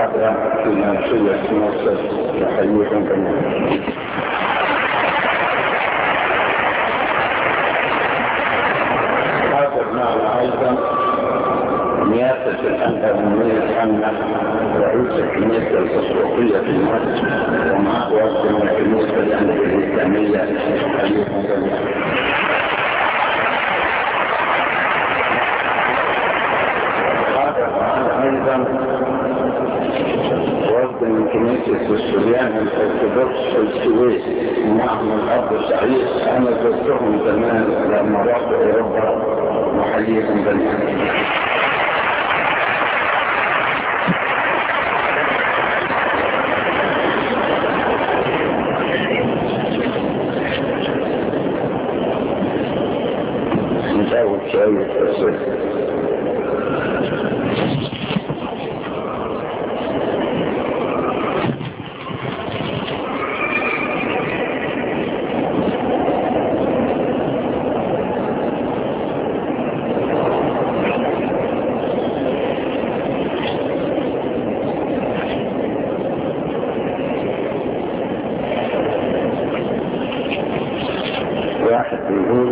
الأعلام في منشية مصر يحييكم جميعا هذا معنا أيضا نياسة الأندلسية أن رئيس الكنيسة الأسبوعية في مصر ومعه وزن الكنيسة الإسلامية يحييكم جميعا ايضا وفد من كنيسة السوريان الارثوذكس في السويس معهم الاب سعيد انا زرتهم زمان لما رحت اوروبا وحييكم جميعا نجاوب شوية في واحد بيقول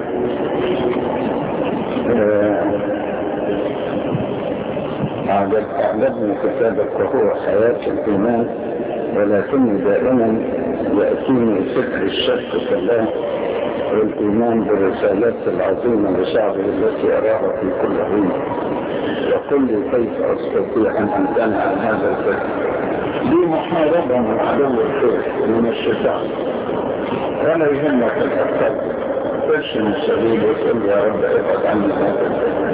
أعجب أعجبني كتابك وهو حياة الإيمان ولكني دائما يأتيني فكر الشك في الله والإيمان بالرسالات العظيمة لشعبه التي أراها في كل حين وقل لي كيف أستطيع أن أمتنع عن هذا الفكر دي محاربة من عدو الخير من الشيطان ولا يهمك الأفكار ترسم السبيل وتقول يا رب ابعد عني هذا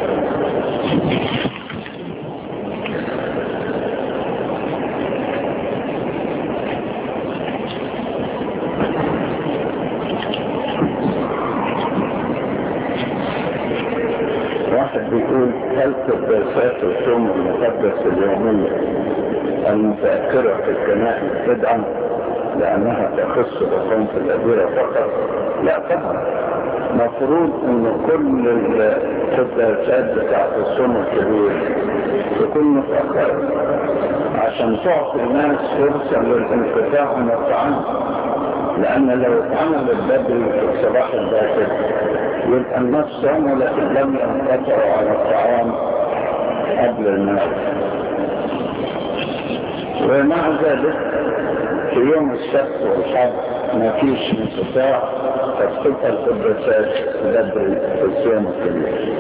واحد بيقول هل قداسات الصوم المقدس اليومية المتأثرة في الكنائس بدعا لأنها تخص بصمة الأدوية فقط لا طبعا مفروض ان كل القداسات بتاعت الصوم الكبير تكون متأخرة عشان تعطي الناس فرصة للانقطاع عن الطعام لأن لو اتعمل بدري في الصباح الباكر يبقى الناس صاموا لكن لم ينقطعوا عن الطعام قبل الناس ومع ذلك في يوم السبت والحد ما فيش انقطاع فتبقى القداسات بدري في الصيام الكبير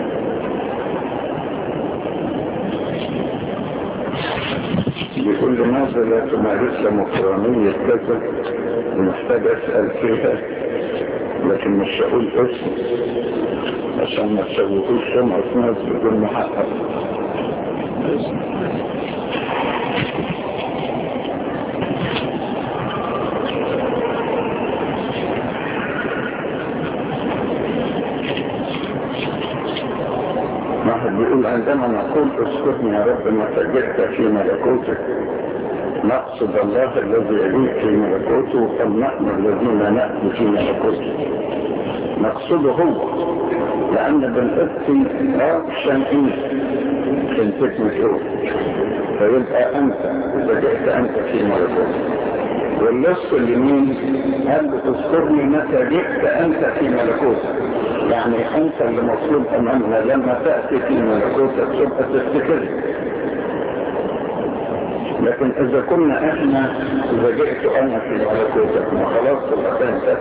بيقول لماذا لا تمارس مقرانية كذا محتاج اسأل فيها لكن مش هقول اسم عشان ما تسويهوش سمعة ناس بدون محقق واحد بيقول عندما نقول اذكرني يا رب ما تجدت في ملكوتك نقصد الله الذي يليك في ملكوته أم نحن الذين نأتي في ملكوته نقصده هو لأن بالقبط عشان إيه كنتك مشهور فيبقى أنت إذا جئت أنت في ملكوته والنصف اليمين هل بتذكرني متى جئت أنت في ملكوتك يعني أنت اللي مطلوب أمامنا لما تأتي في ملكوتك تبقى تفتكرني لكن اذا كنا احنا اذا جئت انا في ملكوتك ما خلاص تبقى انت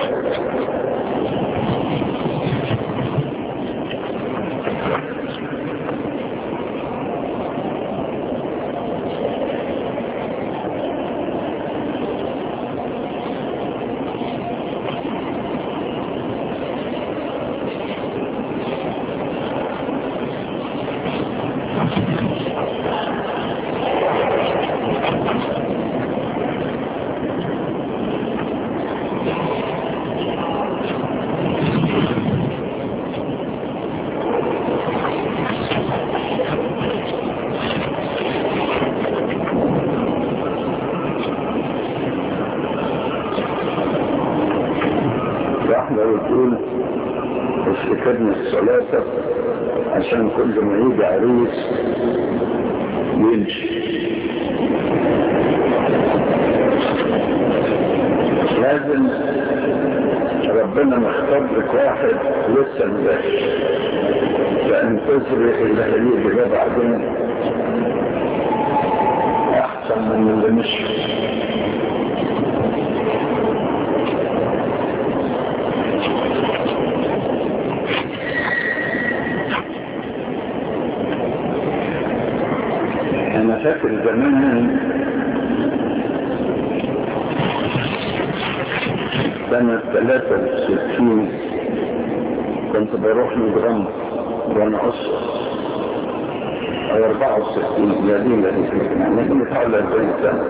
واحدة بتقول افتكرني الثلاثة عشان كل ما يجي عريس يمشي ربنا مختار لك واحد لسه مباشر فانتظري اللي هيجي ده بعدين احسن من اللي مش انا فاكر زمان سنة 63 كنت بروح مجرم وانا اصغر او 64 مدينة يعني كنت حوالي 40 سنة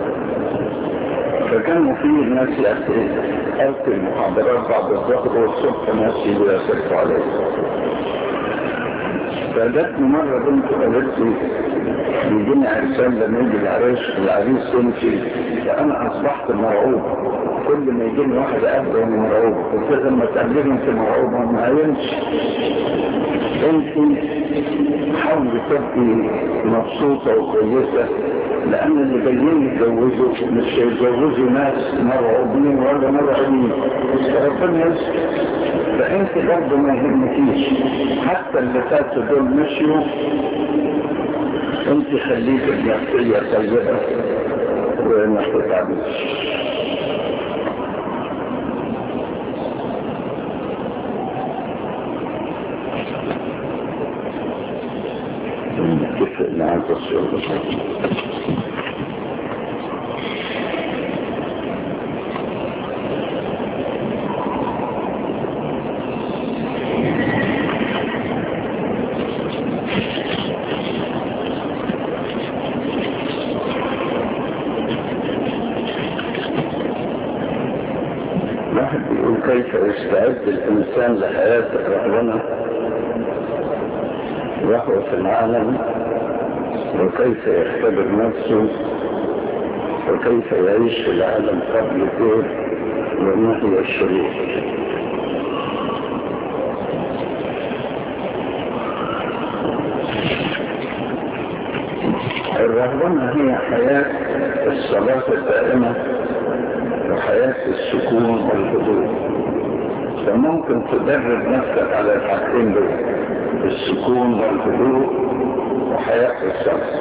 فكانوا في ناس يأتي ألقي المحاضرات بعد الظهر والصبح ناس يجوا يصرفوا عليه فجاتني مرة بنت قالت لي بيجيني عرسان لما يجي العريس العريس يمشي فأنا أصبحت مرعوب كل ما يجيني واحد أبدا أنا مرعوب قلت لما تقابلني أنت مرعوبة ما يمشي أنت حاولي تبقي مبسوطة وكويسة لأن اللي جايين يتجوزوا مش هيتجوزوا ناس مرعوبين ولا مرعوبين ربنا يستر فأنت برضه ما يهمكيش حتى اللي فاتوا دول مشيوا انت خليك النفسية طيبة وما تتعبش نتفق مع الرسول واحد بيقول كيف يستعد الإنسان لحياة الرهبنة وهو في العالم وكيف يختبر نفسه وكيف يعيش في العالم قبل الدور وما هي الشروط الرهبنة هي حياة الصلاة الدائمة وحياة السكون والهدوء فممكن تدرب نفسك على الحاجتين دول السكون والهدوء وحياة الصلاة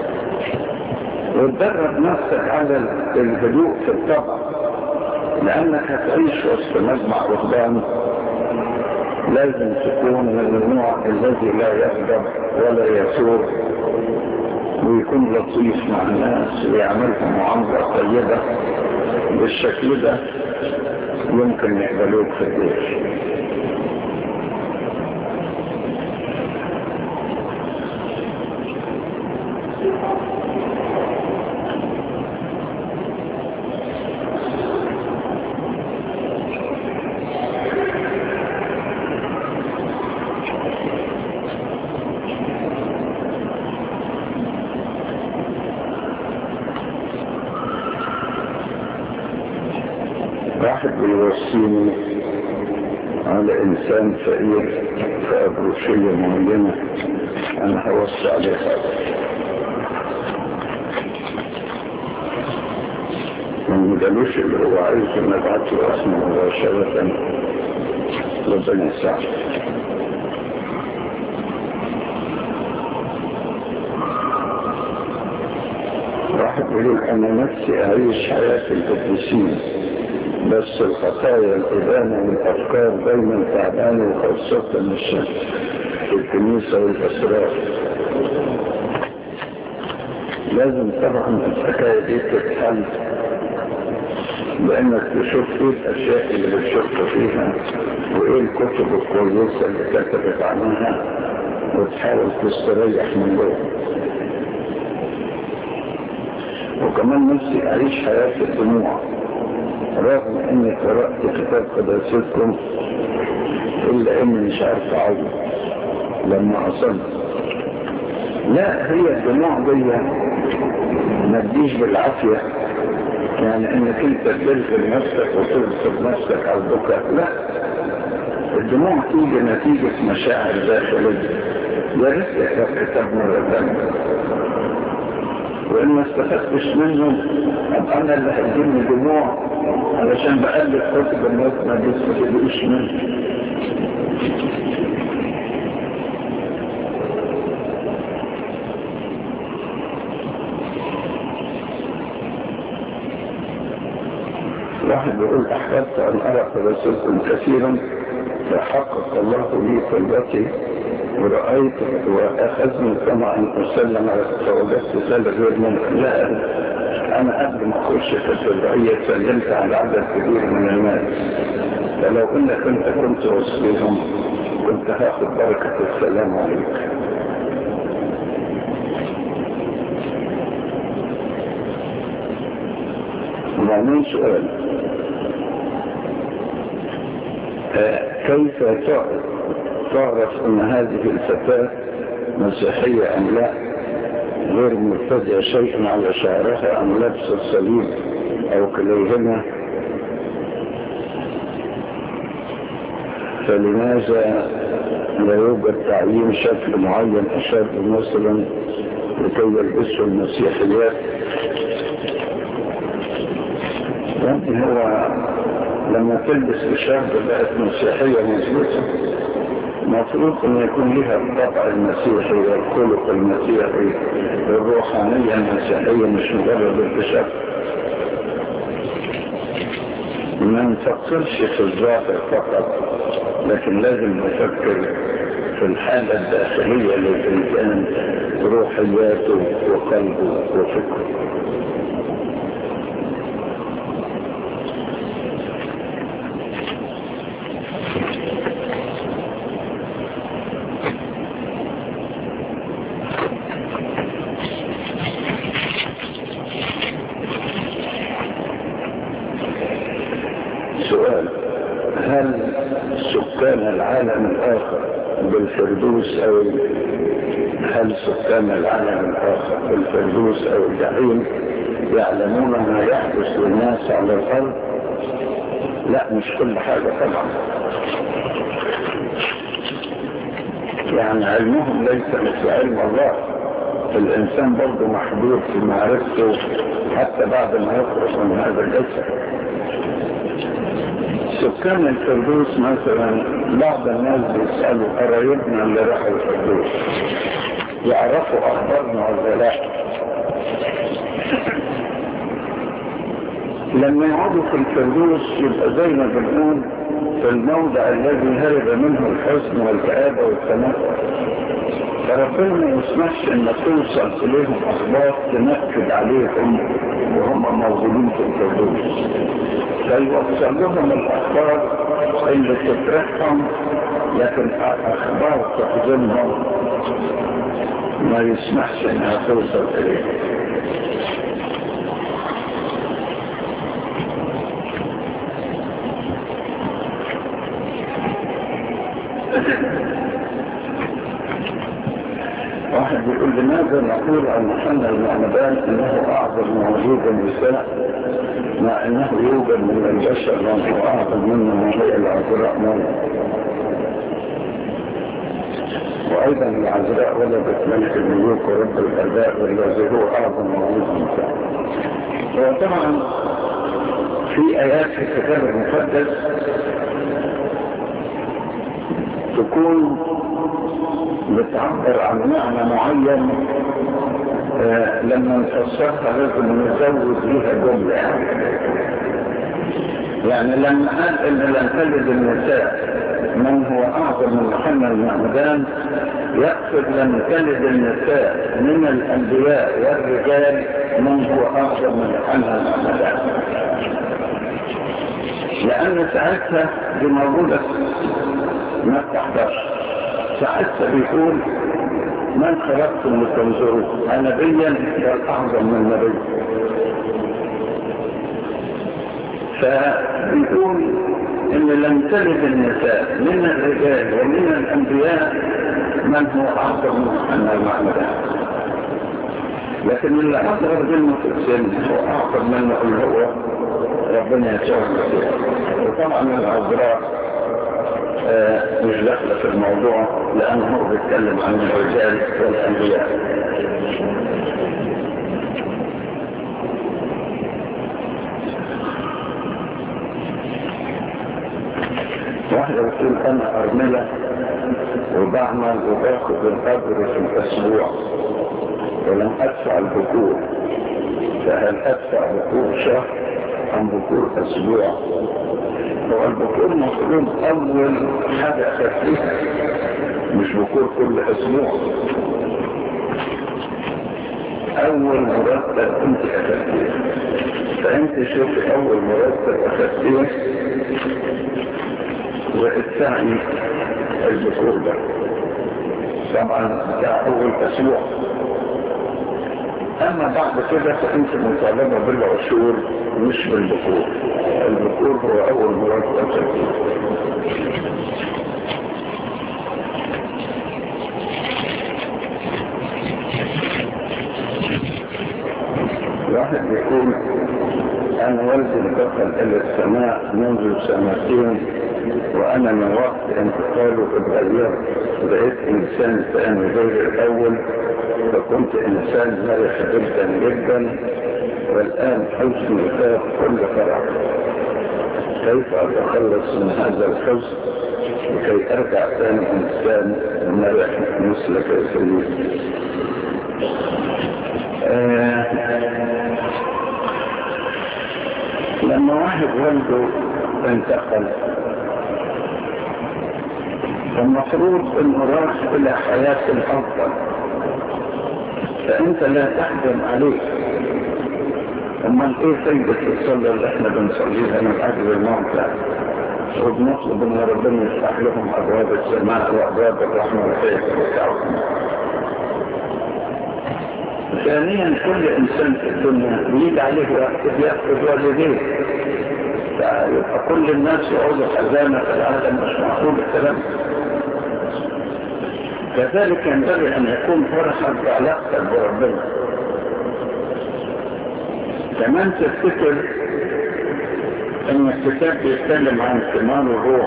وتدرب نفسك على الهدوء في الطبع لأنك هتعيش وسط مجمع رهبان لازم تكون من النوع الذي لا يغضب ولا يثور ويكون لطيف مع الناس ويعملهم معاملة طيبة بالشكل ده يمكن يقبلوك في الدير واحد بيوصيني على انسان فقير في ابروشية معينة انا هوصي عليه هذا ما قالوش اللي هو عايز نبعت له اسمه مباشرة ربنا يساعده واحد يقول انا نفسي اعيش حياة القديسين بس الخطايا الإبانة والأفكار دايما تعبانة وخاصة الشك في الكنيسة والأسرار لازم طبعا الحكاية دي تتحل بأنك تشوف ايه الأشياء اللي بتشك فيها وإيه الكتب الكويسة اللي كتبت عنها وتحاول تستريح من جوه وكمان نفسي أعيش حياة الدموع رغم اني قرأت كتاب قداستكم الا اني مش عارف اعوض لما اصلت لا هي الدموع دي ما تجيش بالعافية يعني انك انت تلزم نفسك وتغصب نفسك على البكاء لا الدموع تيجي نتيجة مشاعر داخلية يا ريت يقرا كتاب مرة ثانية وإن ما استفدتش منه أبقى أنا اللي هيجيني دموع علشان بقلب كتب الناس ما بيستفيدوش منه واحد يقول أحببت أن أرى رسولكم كثيرا فحقق الله لي طلبتي ورأيت وأخذني كما أن أسلم على فوجدت ذلك غير ممكن لا أنا قبل ما أخش في التدعية سلمت على عدد كبير من الناس فلو إنك أنت كنت وسطهم كنت هاخد بركة السلام عليك وبعدين سؤال كيف تعرف ان هذه الفتاة مسيحية ام لا غير مرتدية شيء على شعرها ام لبس الصليب او كليهما فلماذا لا يوجد تعيين شكل معين اشد مثلا لكي يلبسوا المسيحيات يعني هو لما تلبس الشاب بقت مسيحية مظبوطة مفروض ان يكون لها الطبع المسيحي والخلق المسيحي الروحانية المسيحية مش مجرد التشاب ما نفكرش في الظاهر فقط لكن لازم نفكر في الحالة الداخلية للإنسان روحياته وقلبه وفكره سؤال هل سكان العالم الآخر بالفردوس أو هل سكان العالم الآخر بالفردوس أو الجحيم يعلمون ما يحدث للناس على الأرض لا مش كل حاجة طبعا يعني علمهم ليس مثل علم الله الإنسان برضه محدود في معرفته حتى بعد ما يخرج من هذا الجسد سكان الفردوس مثلا بعض الناس بيسألوا قرايبنا اللي راحوا الفردوس يعرفوا أخبارنا ولا لا لما يقعدوا في الفردوس يبقى زي ما بنقول في الموضع الذي هرب منه الحزن والكآبة والتنفس فربنا ما يسمحش ان توصل اليهم اخبار تنكد عليهم وهم موجودين في الفردوس فيوصل لهم الاخبار اللي تفرحهم لكن اخبار تحزنهم ما يسمحش انها توصل اليهم واحد بيقول لماذا نقول عن محمد المعمدان انه اعظم موجود النساء مع انه يوجد من البشر من هو اعظم منه من هي العذراء مريم وايضا العذراء ولدت ملك الملوك ورب الاباء والذي هو اعظم موجود النساء وطبعا في ايات في الكتاب المقدس تكون بتعبر عن معنى معين آه لما نفسرها لازم نزود ليها جملة يعني لما قال ان لم تلد النساء من هو اعظم من محمد المعمدان يقصد لم تلد النساء من الانبياء والرجال من هو اعظم من محمد المعمدان لان ساعتها دي موجودة ما بتحضرش ساعتها بيقول من خلقتم لتنظروا نبيا بل اعظم من نبي فبيقول ان لم تلد النساء من الرجال ومن الانبياء من هو اعظم من المعنى لكن اللي اصغر منه في السن هو اعظم منه اللي هو ربنا يسوع المسيح وطبعا العذراء آه مش داخله في الموضوع لانه هو بيتكلم عن الرجال والانبياء واحدة بتقول أنا أرملة وبعمل وباخد القدر في الأسبوع ولم أدفع البكور فهل أدفع بكور شهر أم بكور أسبوع هو البكور مفروض أول حاجة أخذتها مش بكور كل أسبوع أول مرتب أنت أخذتيه فأنت شوف أول مرتب أخذتيه وادفعي البكور ده طبعا ده أول أسبوع أما بعد كده فأنت مطالبة بالعشور مش بالبكور البكور هو أول مرتب أخذتيه واحد يقول أنا والدي انتقل إلى السماء منذ سنتين وأنا من وقت انتقاله اتغيرت بقيت إنسان ثاني غير الأول فكنت إنسان مرح جدا جدا والآن حزن يخاف كل فرح كيف أتخلص من هذا الحزن لكي أرجع ثاني إنسان مرح مثلك يا سيدي آه لما واحد والده انتقل فالمفروض انه راح الى حياة افضل فانت لا تحزن عليه امال ايه فايدة الصلاة اللي احنا بنصليها من اجل الموتى وبنطلب ان ربنا يفتح لهم ابواب السماء وابواب الرحمة والخير بتاعهم ثانيا كل انسان في الدنيا بيجي عليه وقت بياخذ والديه فيبقى كل الناس يقعدوا حزانة في العالم مش معقول الكلام كذلك ينبغي ان يكون فرحا بعلاقتك بربنا كمان تفتكر ان الكتاب بيتكلم عن ثمار الروح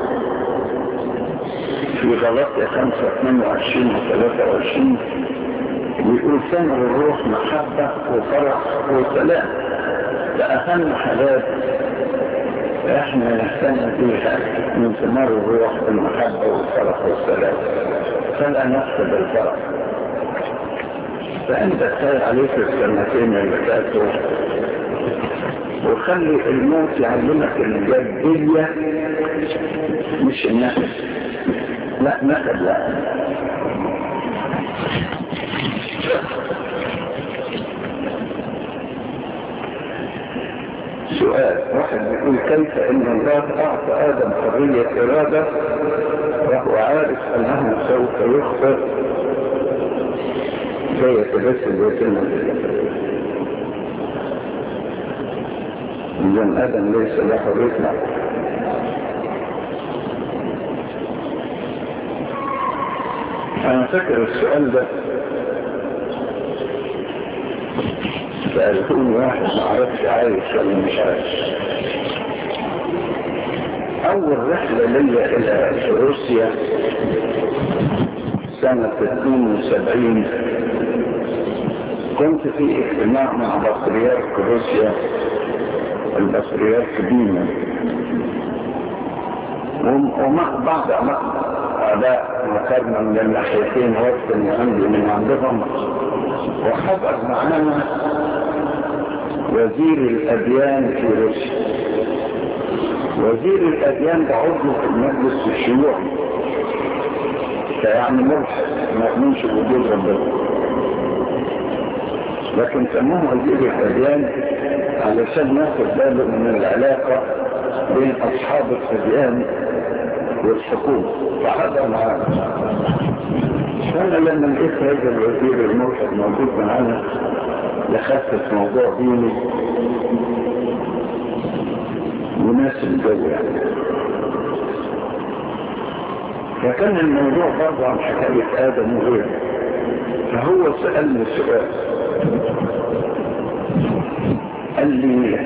في غلطية 5 22 و 23 ويقول ثمر الروح محبة وفرح وسلام ده أهم حاجات احنا نهتم بيها من ثمار الروح المحبة والفرح والسلام فلا نفقد الفرح فأنت تخيل عليك السنتين اللي فاتوا وخلي الموت يعلمك الجدية مش النكد لا نكد لا سؤال واحد بيقول كيف ان الله اعطى ادم حرية ارادة وهو عارف انه سوف يخطئ زي يتبسل ويتم اذا ادم ليس له حرية انا فاكر السؤال ده سألتوني واحد ما عرفش عايش ولا مش عايش أول رحلة ليا إلى روسيا سنة 72 كنت في اجتماع مع بطريرك روسيا البطريرك ديما ومع بعض أعداء مكرنا من الناحيتين وقت عندي من عندهم وحضر معنا وزير الأديان في روسيا وزير الأديان ده عضو في المجلس الشيوعي فيعني ملحد ما يؤمنش بوجود ربنا لكن سموه وزير الأديان علشان ياخد باله من العلاقة بين أصحاب الأديان والحكومة فحضر معانا فأنا لما لقيت هذا الوزير الملحد موجود معانا لخفف موضوع ديني مناسب الجو يعني فكان الموضوع برضه عن حكاية آدم وغيره فهو سألني سؤال قال لي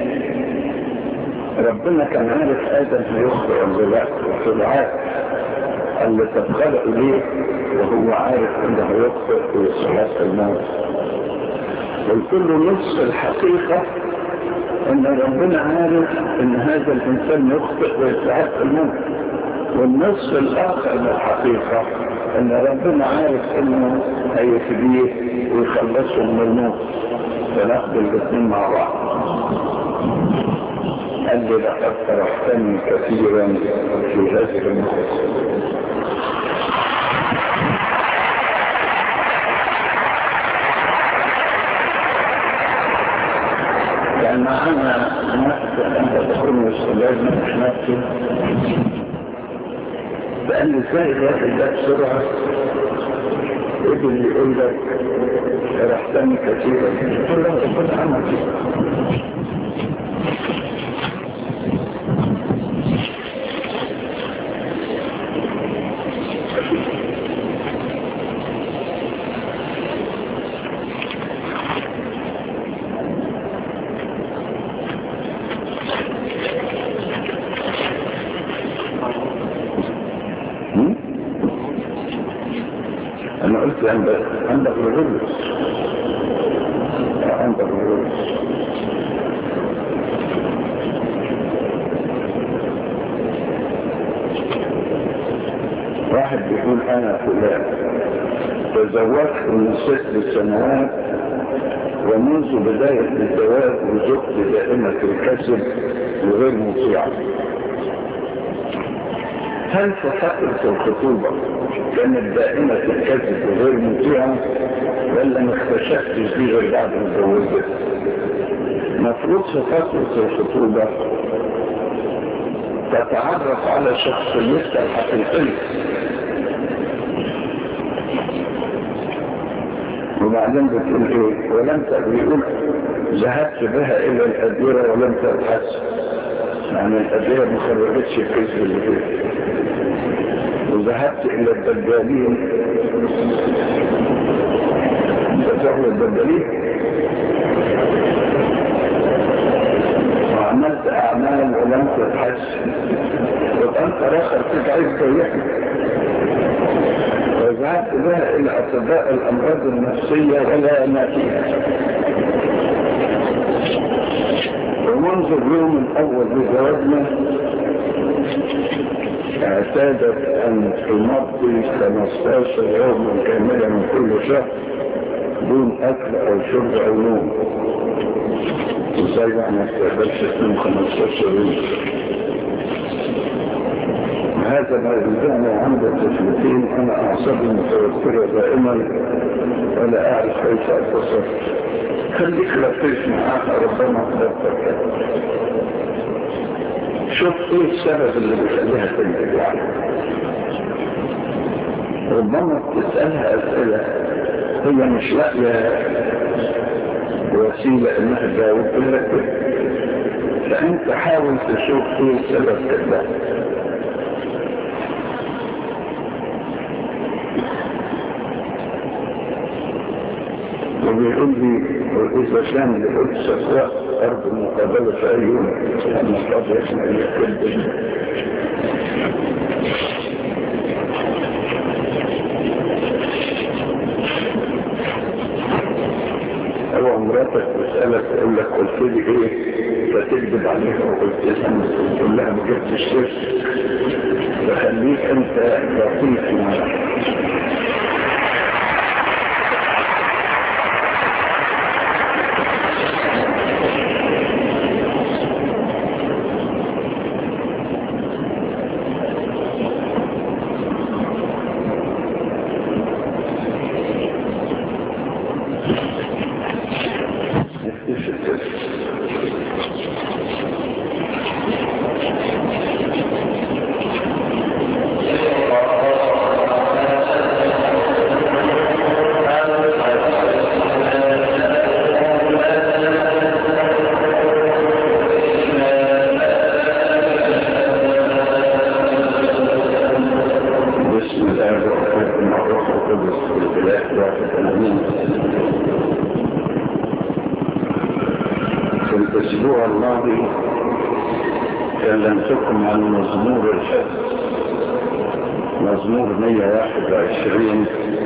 ربنا كان عارف آدم هيخطئ ولا لا وطلعات قال لي طب خلقه ليه وهو عارف انه هيخطئ في صلاة الموت قلت له نصف الحقيقة ان ربنا عارف ان هذا الانسان يخطئ ويستحق الموت والنصف الاخر من الحقيقة ان ربنا عارف انه هيفديه ويخلصهم من الموت فناخد الاثنين مع بعض قال لي لقد فرحتني كثيرا في هذه النقطة لأن أنا نفسي أنت تكون مستجاب من نفسي فقال لي ازاي الواحد ده بسرعة ابن يقول لك فرحتني كثيرا قلت له ربنا عمل انا قلت عندك عندك الغلس عندك الغلس واحد بيقول انا فلان تزوجت من ست سنوات ومنذ بداية الزواج وزوجتي دائمة الكسب وغير مطيعة هل في فترة الخطوبة كانت دائمة الكذب وغير مطيعة ولا ما اكتشفتش دي غير بعد ما اتجوزت؟ المفروض في فترة الخطوبة تتعرف على شخصيتها الحقيقية وبعدين بتقول ايه ولم بيقول ذهبت بها الى الاديرة ولم تبحث يعني الاديرة ما خرجتش الكذب اللي فيه وذهبت الى الدجالين انت تروح للدجالين وعملت اعمال ولم تتحسن يبقى انت راخر فيك عايز تريحني وذهبت بها الى اطباء الامراض النفسيه ولا نتيجه ومنذ اليوم الاول لزواجنا اعتادت ان تمضي 15 يوما كاملا من كل شهر دون اكل او شرب او نوم وازاي بقى ما تقدرش تنام 15 يوم هذا ما يلزمني عند طفلتين انا اعصابي متوتره دائما ولا اعرف كيف اتصرف خليك لطيف معاها ربنا قدرتك شوف ايه السبب اللي بيخليها تنتج يعني ربما تسألها اسئلة هي مش لاقية وسيلة انها تجاوب لك فانت حاول تشوف ايه السبب كده وبيقول لي وإذا كان لقد سفراء أرض المقابلة في أي يوم أنا قد يسمع الكلب أو مراتك تسألك تقول لك قلت لي إيه فتكذب عليها وقلت لها تقول لها ما جبتش شيء فخليك أنت لطيف معاك الأسبوع الماضي كلمتكم عن مزمور الحفظ مزمور 121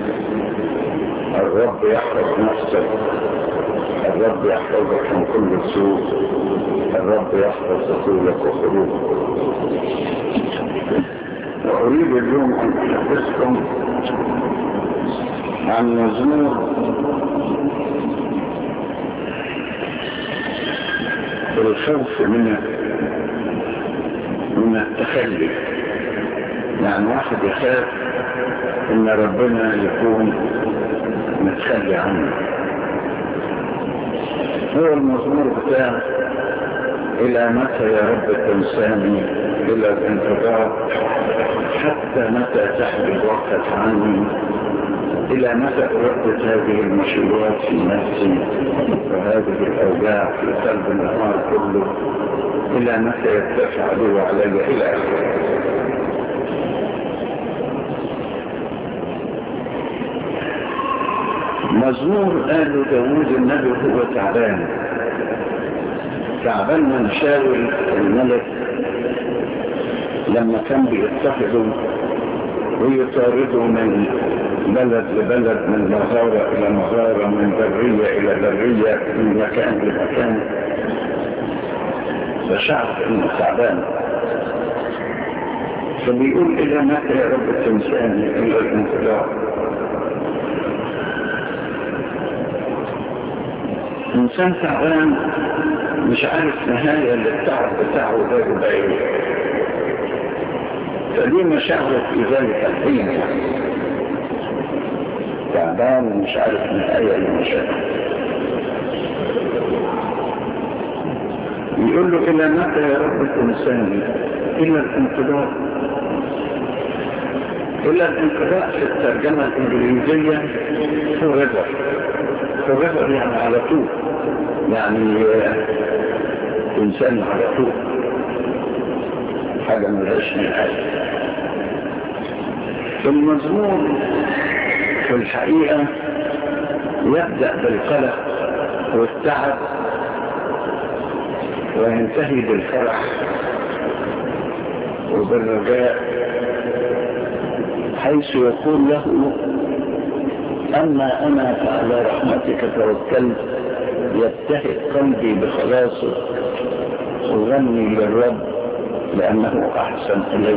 الرب يحفظ نفسك الرب يحفظك من كل سوء الرب يحفظ دخولك وخروجك وأريد اليوم أن أحدثكم عن مزمور الخوف من من التخلي يعني واحد يخاف ان ربنا يكون متخلي عنه هو المزمور بتاع الى متى يا رب تنساني الى الانتظار حتى متى تحجب وقت عني الى متى اردد هذه المشروعات في نفسي وهذه الاوجاع في قلب النهار كله الى متى يرتفع عدو علي الى اخره مزمور قاله داوود النبي هو تعبان تعبان من شاول الملك لما كان بيضطهدوا ويطاردوا من بلد لبلد من مغارة إلى مغارة من برية إلى برية من مكان لمكان فشعر إنه تعبان فبيقول إلى متى يا رب تنساني إلى الانتظار إنسان تعبان مش عارف نهاية للتعب بتاعه ده يبقى إيه فدي مشاعر في ذلك الحين يعني تعبان ومش عارف نهاية للمشاعر يقول له إلى متى يا رب تنساني إلى الانقضاء إلى الانقضاء في الترجمة الإنجليزية forever forever يعني على طول يعني إنسان على طول حاجة ملهاش نهاية في المزمور في الحقيقة يبدأ بالقلق والتعب وينتهي بالفرح وبالرجاء حيث يقول له أما أنا فعلى رحمتك توكلت يبتهج قلبي بخلاصك أغني للرب لأنه أحسن إلي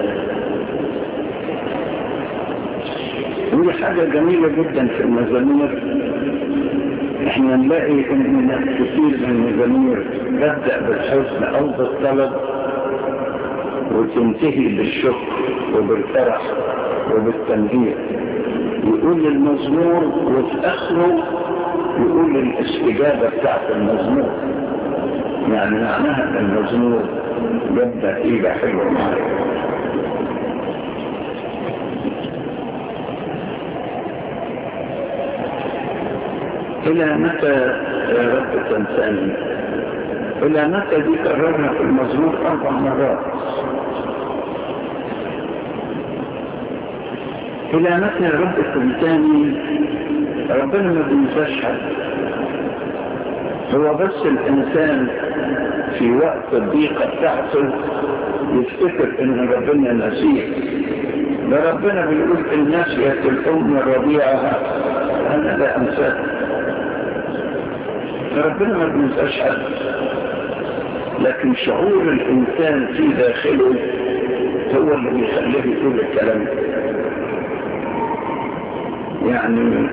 ودي حاجة جميلة جدا في المزامير احنا نلاقي ان كثير من المزامير تبدأ بالحزن او بالطلب وتنتهي بالشكر وبالفرح وبالتنبيه يقول المزمور وفي اخره يقول الاستجابة بتاعت المزمور يعني معناها المزمور يبدأ إيجا حلوة معايا إلى متى يا رب تنساني إلى متى دي كررنا في المزمور أربع مرات إلى متى يا رب تنساني ربنا ما بينساش حد هو بس الإنسان في وقت الضيقة بتاعته يفتكر إن ربنا نسيه ده ربنا بيقول إن نسيت الأم رضيعها أنا لا أنساها ربنا ما بينساش حد لكن شعور الإنسان في داخله هو اللي بيخليه يقول الكلام يعني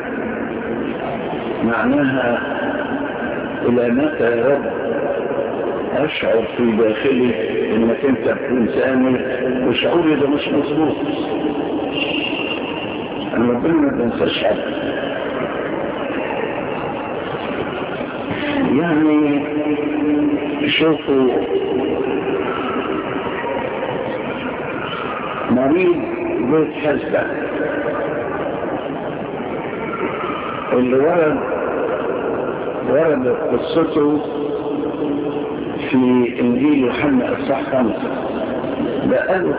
معناها إلى متى يا رب أشعر في داخلي إنك أنت إنساني وشعوري ده مش مظبوط أنا ربنا ما بينساش حد يعني شوفوا مريض بيت حزبة اللي ورد ورد قصته في انجيل يوحنا اصحاح خمسة بقاله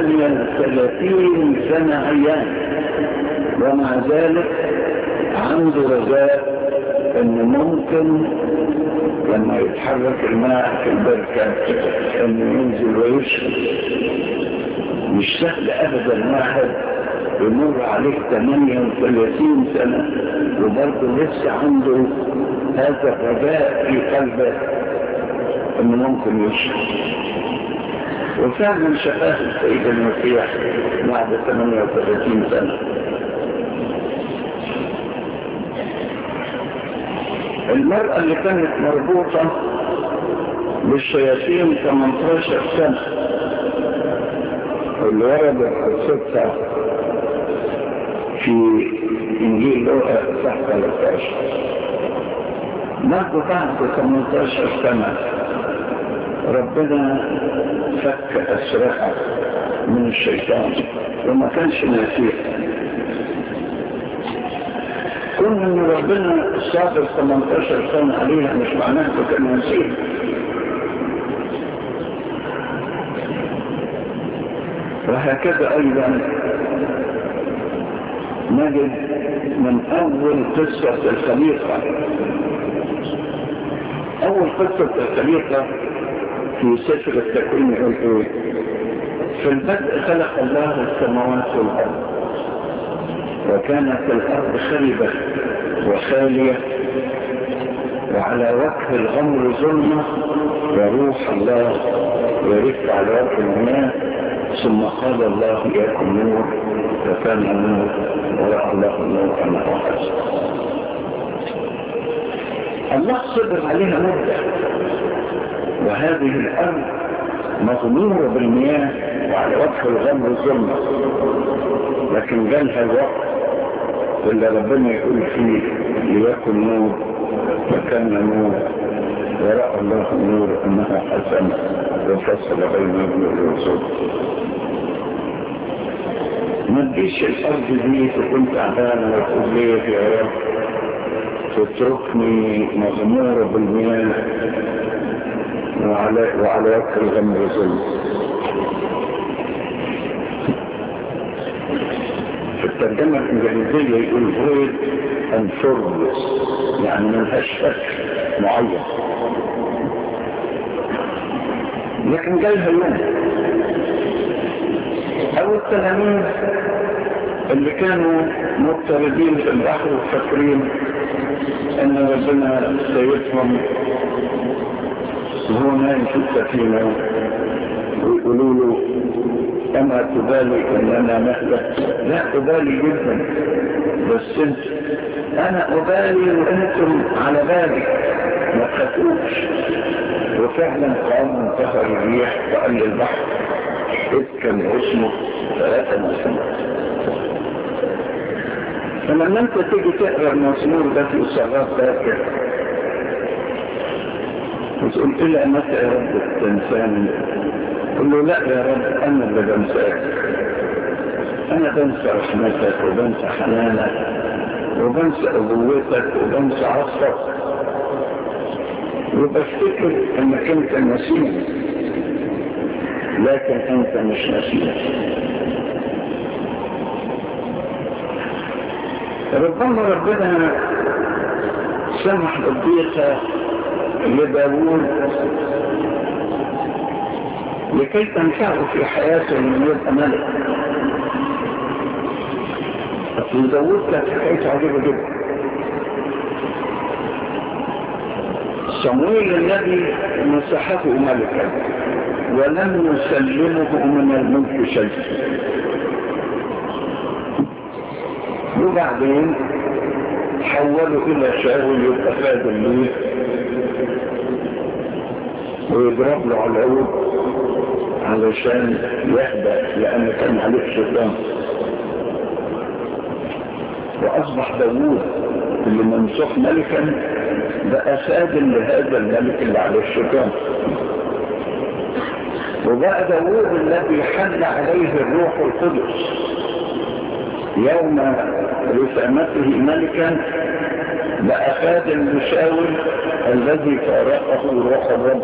38 سنة ايام ومع ذلك عنده رجاء ان ممكن لما يتحرك الماء في البركة انه ينزل ويشرب مش سهل ابدا واحد يمر عليه 38 سنة وبرضه لسه عنده هذا الرجاء في قلبه انه ممكن يشرب وفعلا شفاه السيد المسيح بعد 38 سنة المرأة اللي كانت مربوطة بالشياطين 18 سنة اللي ورد قصتها في انجيل لوقا صح 13 برضه بعد 18 سنة ربنا فك أسرها من الشيطان وما كانش ناسيه كون ان ربنا صابر 18 سنة عليها مش معناه انه كان ناسيه وهكذا ايضا نجد من اول قصة الخليقة اول قصة الخليقة في سفر التكوين يقول ايه في البدء خلق الله السماوات والارض وكانت الارض خربة وخالية وعلى وجه الغمر ظلمة وروح الله يرف على وجه المياه ثم قال الله يكن نور فكان النور ورأى الله النور أنه حسن الله صبر عليها مدة وهذه الأرض مغمورة بالمياه وعلى وجه الغمر الظلمة لكن جالها الوقت اللي ربنا يقول فيه ليكن نور فكان نور ورأى الله النور أنها حسن وفصل بين ابن والرسول ما تجيش الأرض دي تكون تعبانة وتقول ليه يا رب تتركني مغمورة بالمياه وعلى وعلى وجه الغمر ظلم في الترجمة الإنجليزية يقول void and formless يعني ملهاش شكل معين لكن جالها يوم أو التلاميذ اللي كانوا مضطردين في البحر وفاكرين ان ربنا سيفهم وهو نايم في السفينة ويقولوا له أما تبالي أننا نهلك لا أبالي جدا بس انت أنا أبالي وأنتم على بالي ما تخافوش وفعلا قام انتهى الريح وقال للبحر إذ كان اسمه ثلاثة مسلمات فلما انت تيجي تقرا المزمور ده في صلاه باكر وتقول الى متى يا رب تنساني قل له لا يا رب انا اللي بنساك انا بنسى رحمتك وبنسى حنانك وبنسى ابوتك وبنسى عطفك وبفتكر انك انت نسيني لكن انت مش نسيني ربما ربنا سمح بالضيقة لداوود لكي تنفعه في حياته من يبقى ملك أصل داوود كانت حكايته عجيبة جدا صمويل النبي مسحته ملكا ولم يسلمه من الملك شيء وبعدين حولوا الى شاول يبقى فاد الليل ويضرب له على العود علشان يهدى لان كان عليه شيطان واصبح داوود اللي ممسوح ملكا بقى ساد لهذا الملك اللي عليه الشيطان وبقى داوود الذي حل عليه الروح القدس يوم رسامته ملكا لأخاد المشاور الذي فارقه روح الرب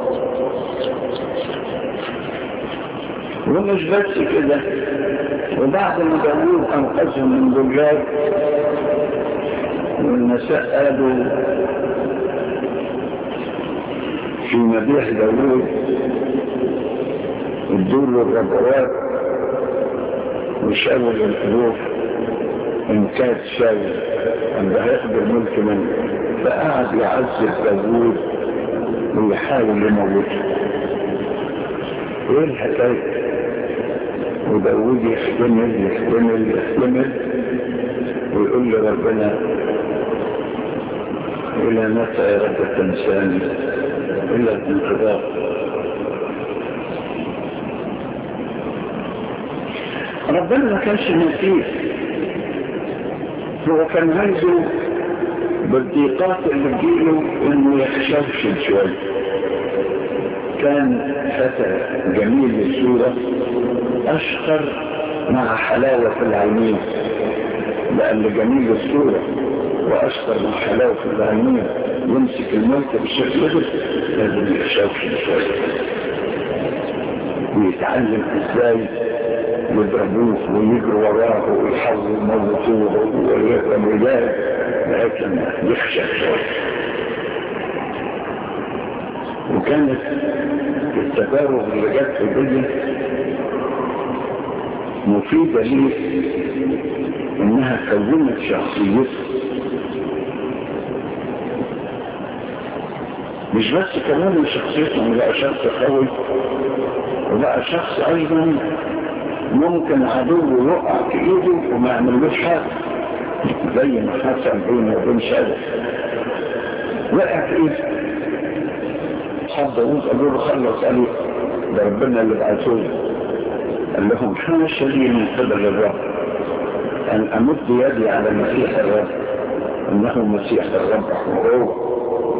ومش بس كده وبعد ما داوود انقذهم من دجاج والنساء قالوا في مديح داوود الدور والربوات وشاول الحروف انكاد شاول ان ده هياخد الملك منه فقعد يعذب داوود ويحاول يموته ايه الحكاية وداود يحتمل يحتمل يحتمل ويقول لربنا الى متى يا رب تنساني الى الانقضاء ربنا ما كانش نسيه هو كان عايزه بالضيقات اللي تجيله انه يخشوشن شويه كان فتى جميل الصورة اشقر مع حلاوة العينين لان جميل الصورة واشقر مع حلاوة العينين يمسك الموت بالشكل ده لازم يخشوشن شويه ويتعلم ازاي يضربوه ويجروا وراه ويحاولوا يموتوه والرجال لكن يخشى شويه وكانت التجارب اللي جت في الدنيا مفيدة ليه انها كونت شخصيته مش بس كمان شخصيته بقى شخص قوي وبقى شخص ايضا ممكن عدو يقع في ايده وما يعملوش حاجه زي ما حصل بينه وبين شادي وقع في ايده حد داوود قالوا له خلص قالوا ده ربنا اللي بعثوه قال لهم حاشا لي من قبل الرب ان امد يدي على مسيح الرب انه مسيح الرب وهو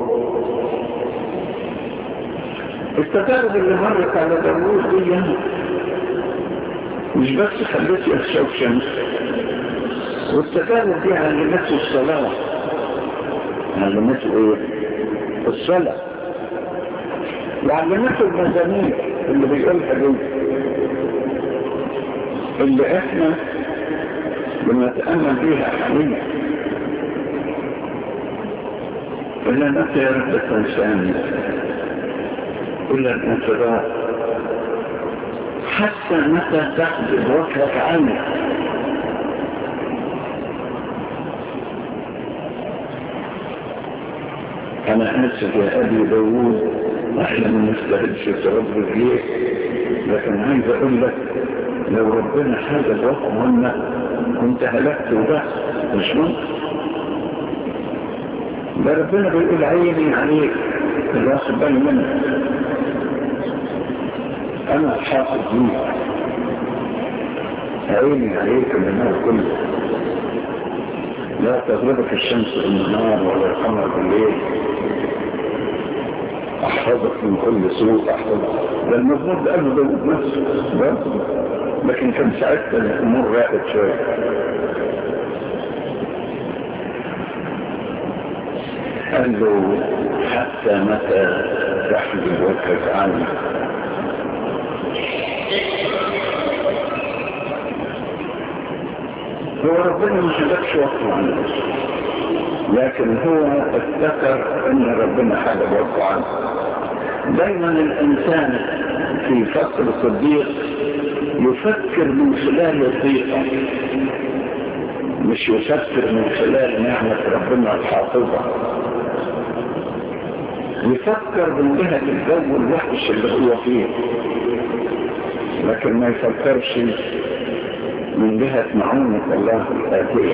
التجارب اللي مرت على داوود دي مش بس خليته يخشى شمس والتجارب دي علمته الصلاة علمته ايه الصلاة وعلمته المزامير اللي بيقولها دي اللي احنا بنتأمل بيها حاليا إلا متى يا رب الإنسان إلا الانتظار حتى متى تحدث وجهك عنه أنا آسف يا أبي داوود احنا ما نستهدش رب رجليك لكن عايز أقول لك لو ربنا حاجة الوقت منا كنت هلكت وبس مش ممكن ده ربنا بيقول عيني عليك اللي واخد بالي منك انا حافظ ليك عيني عليك النهار كله لا تغربك الشمس بالنهار ولا القمر بالليل احفظك من كل سوء احفظك ده المفروض قالوا داود نفسه برضه لكن كان ساعتها الامور راقت شويه قال له حتى متى تحجب وجهك عني هو ربنا ما حدثش وقته عنه لكن هو افتكر ان ربنا حدث وقته عنه دايما الانسان في فترة الضيق يفكر من خلال الضيقة مش يفكر من خلال نعمة ربنا الحافظة يفكر من جهة الجو الوحش اللي هو فيه لكن ما يفكرش من جهة معونة الله الآتية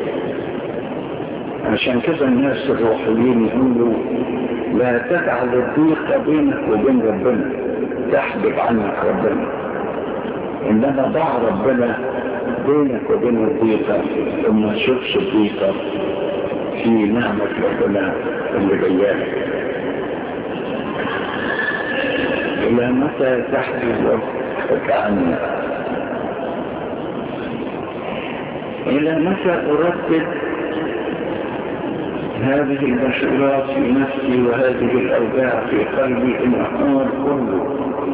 عشان كده الناس الروحيين يقولوا لا تجعل الضيق بينك وبين ربنا تحجب عنك ربنا انما ضع ربنا بينك وبين الضيقة وما تشوفش الضيقة في نعمة ربنا اللي جايالك إلى متى تحجب وجهك عني إلى متى أردد هذه المشغولات في نفسي وهذه الأوجاع في قلبي النهار كله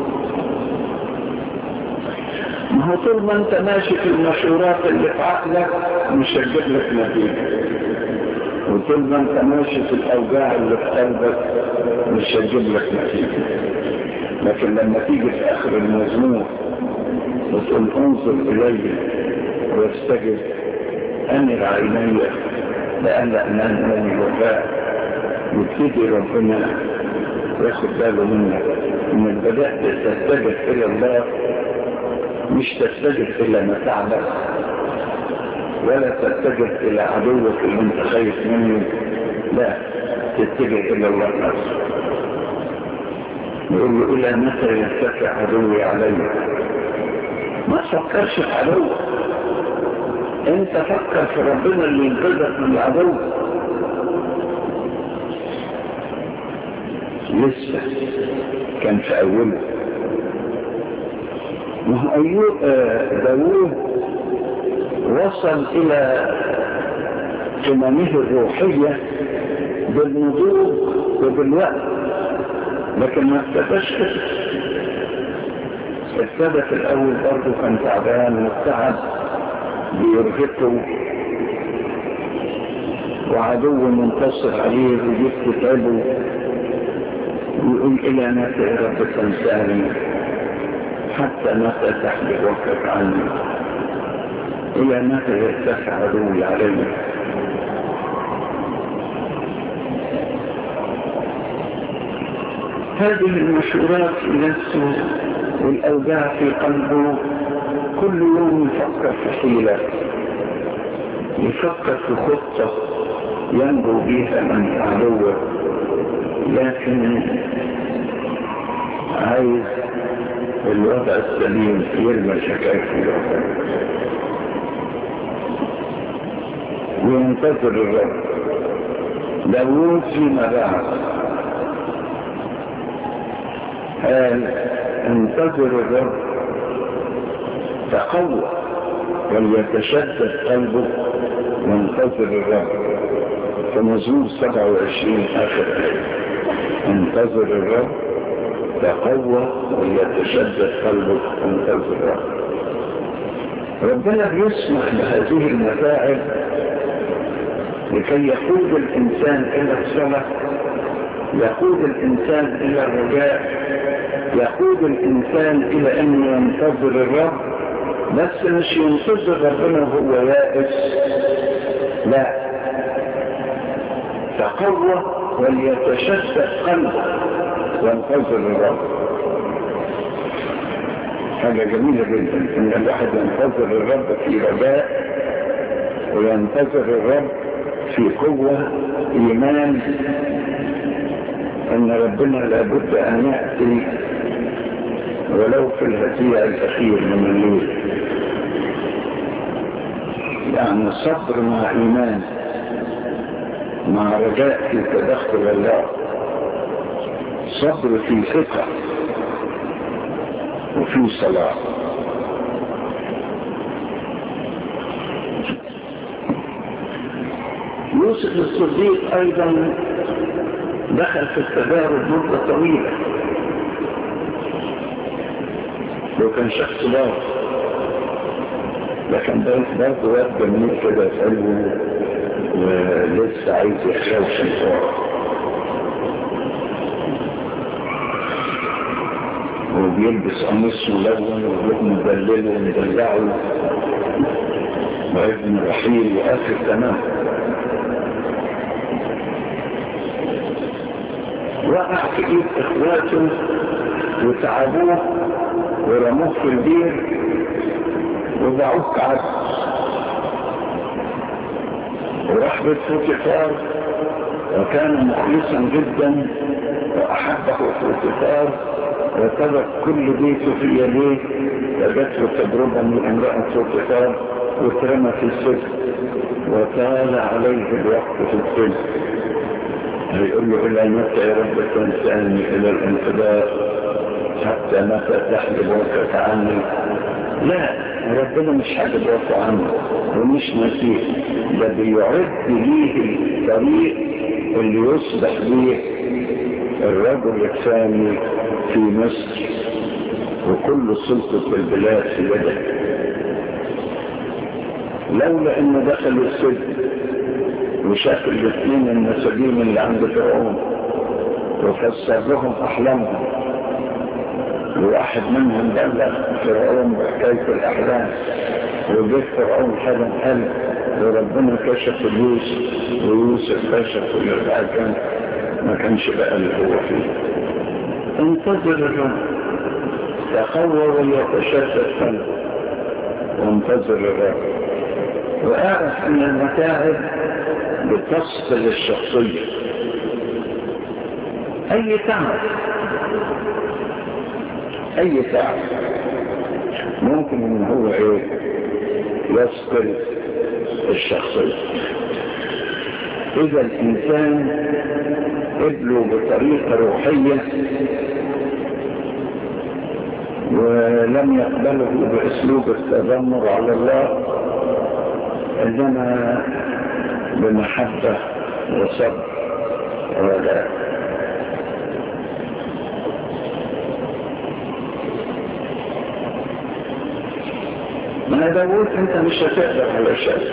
ما هو طول ما انت ماشي في المشورات اللي في عقلك مش هتجيب لك نتيجة وطول ما انت ماشي في الأوجاع اللي في قلبك مش هتجيب لك نتيجة لكن لما تيجي في آخر المزمور وتقول انظر إلي واستجب أنر عيني لألا أنام من الوفاء يبتدي ربنا ياخد باله منك انك بدأت تتجه الى الله مش تتجه الى متاعبك ولا تتجه الى عدوك اللي انت خايف منه لا تتجه الى الله نفسه يقول له الى متى يرتفع عدوي علي ما تفكرش في عدوك انت فكر في ربنا اللي ينقذك من العدو لسه كان في اوله ما هو ايوب داوود وصل الى قممه الروحية بالنضوج وبالوقت لكن ما اكتفاش ابتدى في الاول برضه كان تعبان والتعب بيرهقه وعدو منتصر عليه ويجيب تتعبه ويقول الى متى يا رب تنساني حتى متى تحجب وقتك عني الى متى يرتفع عدوي علي هذه المشورات في نفسه والاوجاع في قلبه كل يوم يفكر في حيلة يفكر في خطة ينجو بها من عدوه لكن عايز الوضع السليم يرمى شكاية في الوضع وينتظر الرب داوود فيما بعد قال انتظر الرب تقوى وليتشدد قلبه وانتظر الرب فمزمور 27 اخر ايه انتظر الرب تقوى وليتشدد قلبك وانتظر الرب ربنا بيسمح بهذه المتاعب لكي يقود الانسان الى الصلاه يقود الانسان الى الرجاء يقود الانسان الى ان ينتظر الرب بس مش ينتظر ربنا وهو يائس لا تقوى وليتشدد قلبه وانتظر الرب حاجة جميلة جدا ان الواحد ينتظر الرب في رجاء وينتظر الرب في قوة ايمان ان ربنا لابد ان يأتي ولو في الهزيع الاخير من الليل يعني صبر مع ايمان مع رجاء في تدخل الله صبر في ثقة وفي صلاة يوسف الصديق ايضا دخل في التجارب مدة طويلة لو كان شخص بار لكن برضه واد جميل كده في قلبه ولسه عايز يخشوش الفوق وبيلبس قميص ملون ويروح مدلله ومدلعه وابن رحيل واخر تمام وقع في ايد اخواته وتعبوه ورموه في البير وضعوه كعب وراح بيت فوتيفار وكان مخلصا جدا واحبه فوتيفار وترك كل بيته في يديه فجته تجربه من امراه فوتيفار واترمى في السجن وطال عليه الوقت في السجن هيقول له الى متى يا رب تنساني الى الانقضاء حتى متى تحجب وقت عني لا ربنا مش حاجب وقت عنه ومش نسيه ده بيعد ليه الطريق اللي يصبح بيه الرجل الثاني في مصر وكل سلطة البلاد في يده لولا انه دخلوا السجن وشاف الاثنين المساجين اللي عند فرعون وفسر لهم احلامهم وواحد منهم بلغ فرعون بحكاية الاحلام وجه فرعون حلم حلم وربنا كشف ليوسف ويوسف كشف ويرجع كان ما كانش بقى اللي هو فيه انتظر الرب تقوى وليتشتت قلبك وانتظر الرب واعرف ان المتاعب بتفصل الشخصية اي تعب اي تعب ممكن ان هو ايه يفصل الشخصية اذا الانسان قبله بطريقة روحية ولم يقبله باسلوب التذمر على الله انما بمحبة وصبر ولا ما داود انت مش هتقدر على شيء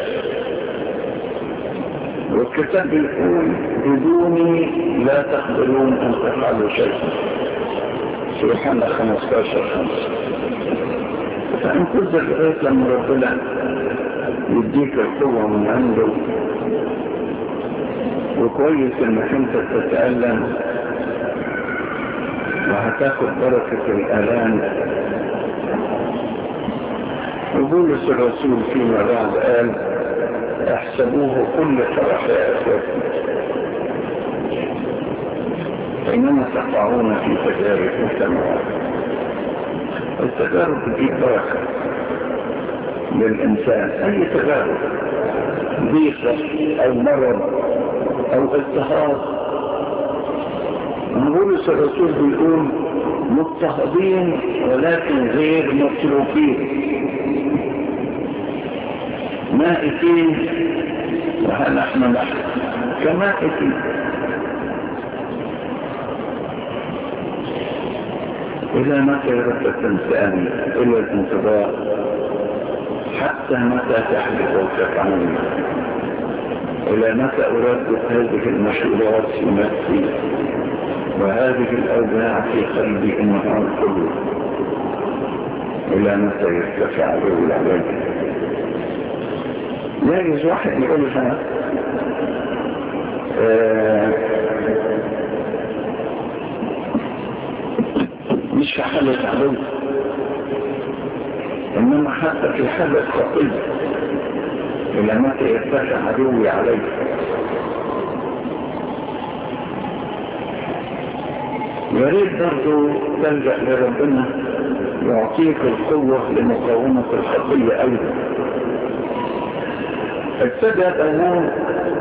والكتاب بيقول بدوني لا تقدرون ان تفعلوا شيئا في يوحنا 15 5 فانتظر لغايه لما ربنا يديك القوة من عنده وكويس انك انت تتألم وهتاخد بركة الآلام وبولس الرسول فيما بعد قال احسبوه كل فرح يا اخوتي حينما تقعون في تجارب متنوعة التجارب تجيب بركة للإنسان أي تجارب ضيقة أو مرض أو اضطهاد بولس الرسول بيقول مضطهدين ولكن غير متروكين مائتين وها نحن نحن كمائتين إلى متى يرد الإنسان إلى الانتظار حتى متى تحدث وتفعل إلى متى أردد هذه المشغولات في نفسي وهذه الأوجاع في قلبي النهار كله إلى متى يرتفع به العلاج يجوز واحد يقول لها آه مش في حالة عدو إنما حتى في حالة خطية إلى متى يرتفع عدوي علي يا ريت برضه تلجأ لربنا يعطيك القوة لمقاومة الخطية أيضا ابتدى داوود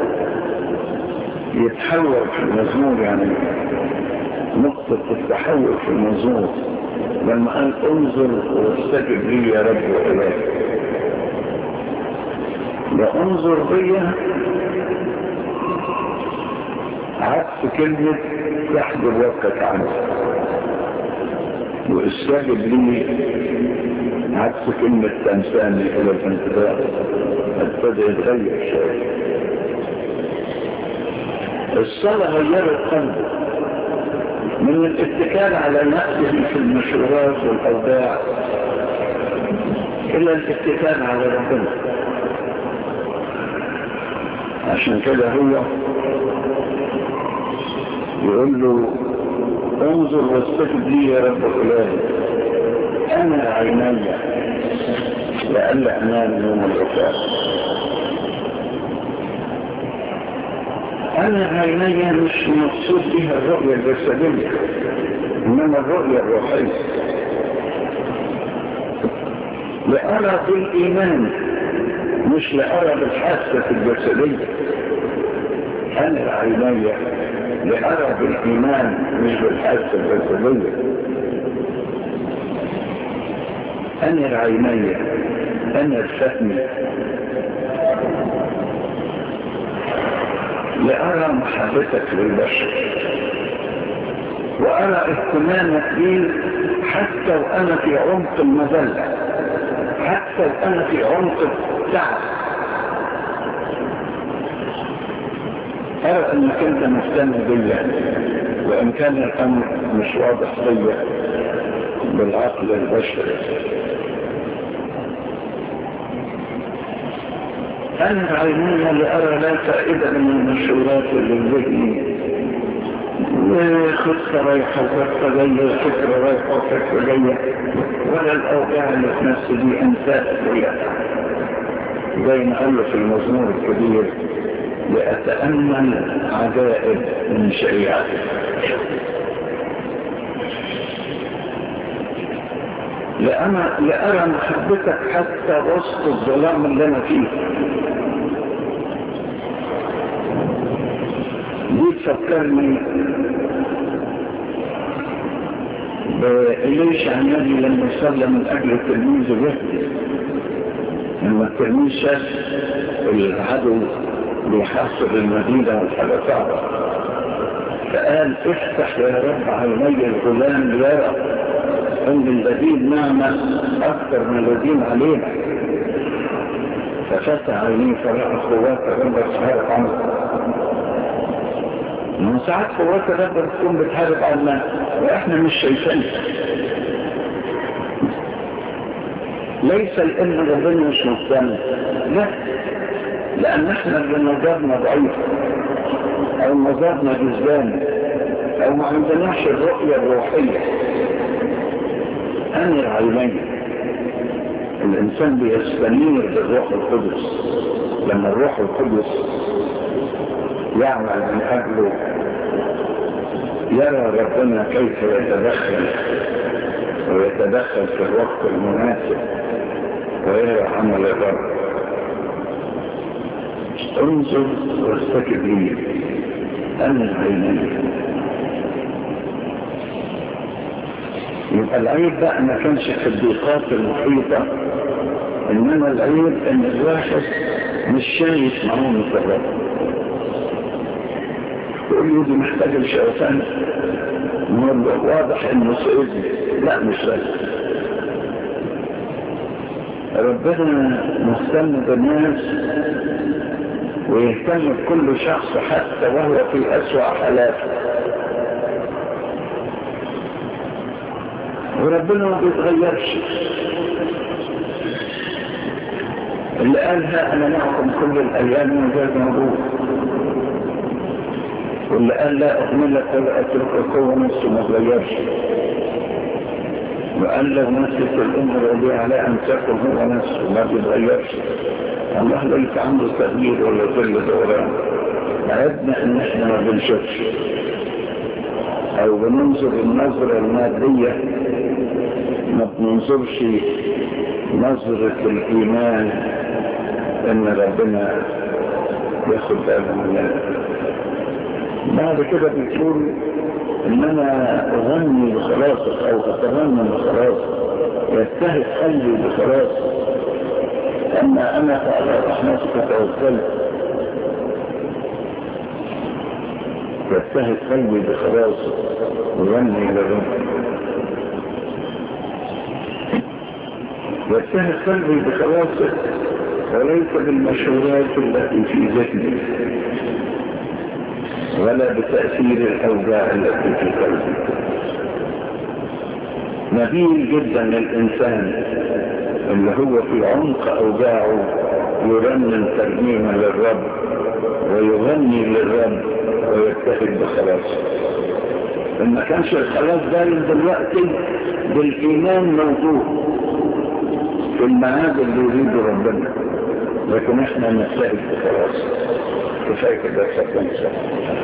يتحول في المزمور يعني نقطة التحول في المزمور لما قال انظر واستجب لي يا رب وإلهي وانظر بيا عكس كلمة تحضر وقت عنه واستجب لي عكس كلمة تنساني إلى الانتظار ابتدى يتغير شوية الصلاة غيرت قلبه من الاتكال على نفسه في المشروعات والأوضاع إلى الاتكال على ربنا عشان كده هو يقول له انظر واستجب لي يا رب الإله أنا عيني لألا أنام يوم العقاب أنا عيني مش مقصود بها الرؤية الجسدية إنما الرؤية الروحية لأرى بالإيمان مش لأرى بالحاسة الجسدية أنا عيني لأرى بالإيمان مش بالحاسة الجسدية أنا العيني أنا الفهم لأرى محبتك للبشر وأرى اهتمامك بي حتى وأنا في عمق المذلة حتى وأنا في عمق التعب أرى أنك أنت مهتم بيا وإن كان الأمر مش واضح ليا بالعقل البشري أنا عيني لأرى لا فائدة من المشورات اللي ذهني خطة رايحة وخطة جاية فكرة رايحة وفكرة جاية ولا الأوجاع اللي في نفسي دي أنساها كلها زي ما قال في المزمور الكبير لأتأمل عجائب من شريعته لأنا لأرى محبتك حتى وسط الظلام اللي أنا فيه دي تفكرني بإليش النبي لما صلى من أجل تلميذه يهدي لما التلميذ شاف العدو بيحاصر المدينة والحلفاء فقال افتح يا رب عيني الغلام ليرى ان الذين نعمة اكثر من الذين علينا ففتح عينيه فرأى قوات الرب تحارب عنه من ساعات قوات الرب تكون بتحارب عنا واحنا مش شايفينها ليس لان ربنا مش مهتم لا لان احنا اللي نظرنا ضعيف او نظرنا جزدان او ما عندناش الرؤية الروحية انر عيني الانسان بيستنير بالروح القدس لما الروح القدس يعمل من اجله يرى ربنا كيف يتدخل ويتدخل في الوقت المناسب ويرى عمل الرب انظر واستكب لي أنا العينين يبقى العيب بقى ما كانش في الضيقات المحيطة إنما العيب إن الواحد مش شايف معونة الرب تقول لي دي محتاج الشوفان واضح إنه سعودي لا مش لازم ربنا مهتم بالناس ويهتم بكل شخص حتى وهو في أسوأ حالاته وربنا ما بيتغيرش اللي قالها أنا معكم كل الأيام من غير موجود واللي قال لا أهملك ولا أترك هو نفسه ما تغيرش وقال له نسيت الأمر الذي على أن تكن هو نفسه ما بيتغيرش الله ليس عنده تغيير ولا ظل دوران عدنا ان احنا ما بنشوفش او بننظر النظرة المادية ما بننظرش نظرة الايمان ان ربنا ياخد باله مننا بعد كده بيقول ان انا اغني بخلاصك او اتمنى بخلاصك يجتهد قلبي بخلاصك أما أنا فعلى رحمتك توكلت يجتهد قلبي بخلاصك ويغني للرب يجتهد قلبي بخلاصك وليس بالمشورات التي في ذهني ولا بتأثير الأوجاع التي في قلبي نبيل جدا للإنسان اللي هو في عمق أوجاعه يرنم ترنيما للرب ويغني للرب ويجتهد بخلاصه إن ما كانش الخلاص باين دلوقتي بالإيمان موجود في المعاد اللي يريده ربنا لكن احنا نجتهد بخلاصه كفايه كده